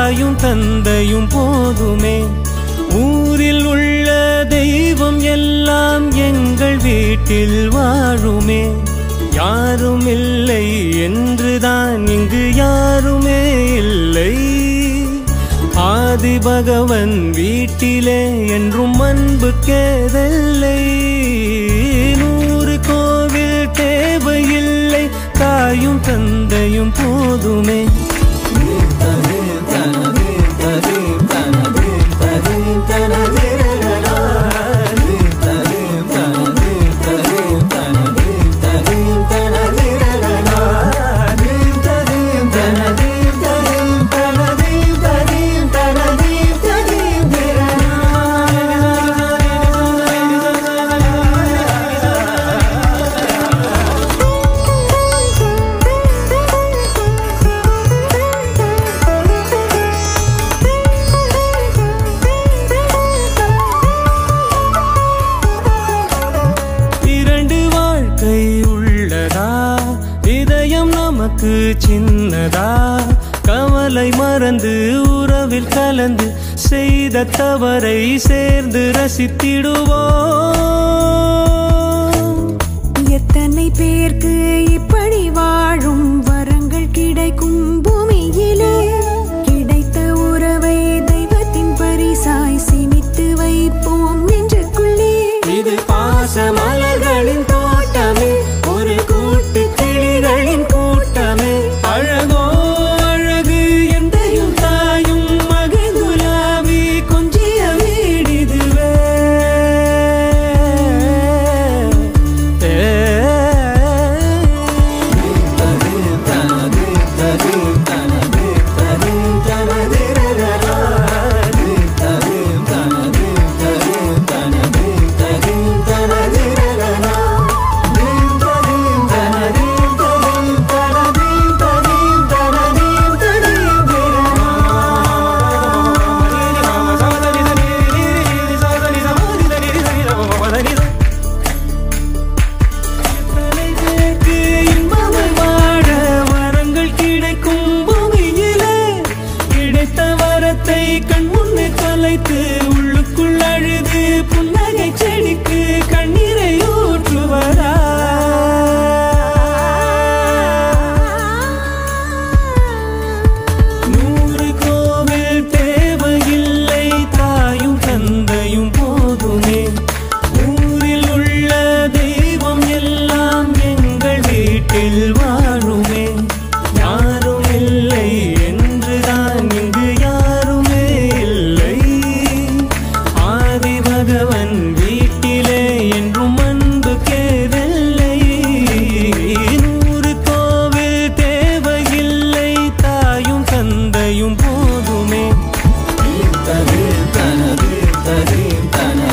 தாயும் தந்தையும் போதுமே ஊரில் உள்ள தெய்வம் எல்லாம் எங்கள் வீட்டில் வாழுமே யாரும் இல்லை என்றுதான் இங்கு யாருமே இல்லை ஆதி பகவன் வீட்டிலே என்றும் அன்பு கேதல்லை நூறு கோவில் தேவையில்லை தாயும் தந்தையும் போதுமே இரண்டு வாழ்க்கை உள்ளதா இதயம் நமக்கு சின்னதா கவலை மறந்து உறவில் கலந்து செய்த தவறை சேர்ந்து ரசித்திடுவோம் எத்தனை பேர்க்கு இப்படி வாழும் வரங்கள் கிடைக்கும் பூமியிலே கிடைத்த உறவை தெய்வத்தின் பரிசாய் சேமித்து வைப்போம் நெஞ்சுக்குள்ளே இது பாச மலர்களின் தோட்டமே ஒரு கூட்டு கிளிகளின் கூட்டமே அழகோ அழகு எந்தையும் தாயும் மகிழ்ந்துலாவி கொஞ்சிய வீடிதுவே எத்தனை பேருக்கு இன்பமாய் வாழ வரங்கள் கிடைக்கும் பூமியிலே கிடைத்த வரத்தை கண் முன்னே தொலைத்து உள்ளுக்குள் அழுது புன்னகை செடிக்கு கண்ணீரை ஊற்றுவதா நூறு கோவில் தேவையில்லை தாயும் தந்தையும் போதுமே ஊரில் உள்ள தெய்வம் எல்லாம் எங்கள் வீட்டில் வாழுமே யாரும் இல்லை என்றுதான் இங்கு யாருமே இல்லை ஆதி பகவன் வீட்டிலே என்றும் அன்பு கேதல்லை நூறு கோவில் தேவையில்லை தாயும் தந்தையும் போதுமே தனது தனது தனது